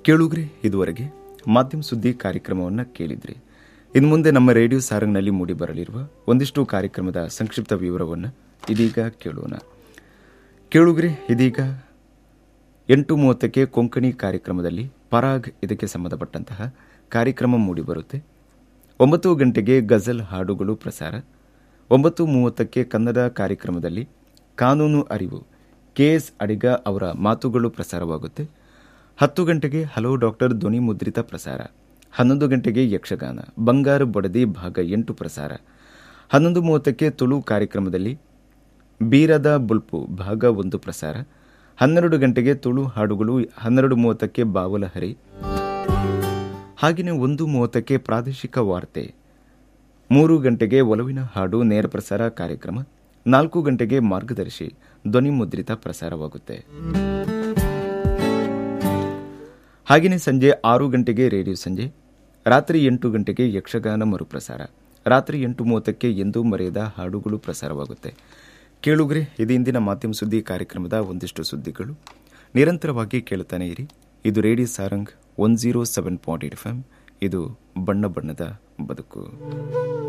ಕೇಳುಗ್ರಿ ಇದುವರೆಗೆ ಮಾಧ್ಯಮ ಸುದ್ದಿ ಕಾರ್ಯಕ್ರಮವನ್ನು ಕೇಳಿದ್ರಿ ಇನ್ನು ಮುಂದೆ ನಮ್ಮ ರೇಡಿಯೋ ಸಾರಂಗ್ನಲ್ಲಿ ಮೂಡಿಬರಲಿರುವ ಒಂದಿಷ್ಟು ಕಾರ್ಯಕ್ರಮದ ಸಂಕ್ಷಿಪ್ತ ವಿವರವನ್ನು ಇದೀಗ ಕೇಳೋಣ ಕೇಳುಗ್ರಿ ಇದೀಗ ಎಂಟು ಮೂವತ್ತಕ್ಕೆ ಕೊಂಕಣಿ ಕಾರ್ಯಕ್ರಮದಲ್ಲಿ ಪರಾಗ್ ಇದಕ್ಕೆ ಸಂಬಂಧಪಟ್ಟಂತಹ ಕಾರ್ಯಕ್ರಮ ಮೂಡಿಬರುತ್ತೆ ಒಂಬತ್ತು ಗಂಟೆಗೆ ಗಜಲ್ ಹಾಡುಗಳು ಪ್ರಸಾರ ಒಂಬತ್ತು ಮೂವತ್ತಕ್ಕೆ ಕನ್ನಡ ಕಾರ್ಯಕ್ರಮದಲ್ಲಿ ಕಾನೂನು ಅರಿವು ಕೆಎಸ್ ಅಡಿಗ ಅವರ ಮಾತುಗಳು ಪ್ರಸಾರವಾಗುತ್ತೆ ಹತ್ತು ಗಂಟೆಗೆ ಹಲೋ ಡಾಕ್ಟರ್ ಧ್ವನಿ ಮುದ್ರಿತ ಪ್ರಸಾರ ಹನ್ನೊಂದು ಗಂಟೆಗೆ ಯಕ್ಷಗಾನ ಬಂಗಾರು ಬಡದಿ ಭಾಗ ಎಂಟು ಪ್ರಸಾರ ಹನ್ನೊಂದು ಮೂವತ್ತಕ್ಕೆ ತುಳು ಕಾರ್ಯಕ್ರಮದಲ್ಲಿ ಬೀರದ ಬುಲ್ಪು ಭಾಗ ಒಂದು ಪ್ರಸಾರ ಹನ್ನೆರಡು ಗಂಟೆಗೆ ತುಳು ಹಾಡುಗಳು ಹನ್ನೆರಡು ಮೂವತ್ತಕ್ಕೆ ಬಾವಲಹರಿ ಹಾಗೆಯೇ ಒಂದು ಮೂವತ್ತಕ್ಕೆ ಪ್ರಾದೇಶಿಕ ವಾರ್ತೆ ಮೂರು ಗಂಟೆಗೆ ಒಲವಿನ ಹಾಡು ನೇರ ಪ್ರಸಾರ ಕಾರ್ಯಕ್ರಮ ನಾಲ್ಕು ಗಂಟೆಗೆ ಮಾರ್ಗದರ್ಶಿ ಧ್ವನಿ ಮುದ್ರಿತ ಪ್ರಸಾರವಾಗುತ್ತೆ ಹಾಗೆಯೇ ಸಂಜೆ ಆರು ಗಂಟೆಗೆ ರೇಡಿಯೋ ಸಂಜೆ ರಾತ್ರಿ ಎಂಟು ಗಂಟೆಗೆ ಯಕ್ಷಗಾನ ಮರುಪ್ರಸಾರ ರಾತ್ರಿ ಎಂಟು ಮೂವತ್ತಕ್ಕೆ ಎಂದೂ ಮರೆಯದ ಹಾಡುಗಳು ಪ್ರಸಾರವಾಗುತ್ತೆ ಕೇಳುಗ್ರೆ ಇದು ಇಂದಿನ ಮಾಧ್ಯಮ ಸುದ್ದಿ ಕಾರ್ಯಕ್ರಮದ ಒಂದಿಷ್ಟು ಸುದ್ದಿಗಳು ನಿರಂತರವಾಗಿ ಕೇಳುತ್ತಾನೆ ಇರಿ ಇದು radio Sarang one zero seven point eight F M ಇದು ಬಣ್ಣ ಬಣ್ಣದ ಬದುಕು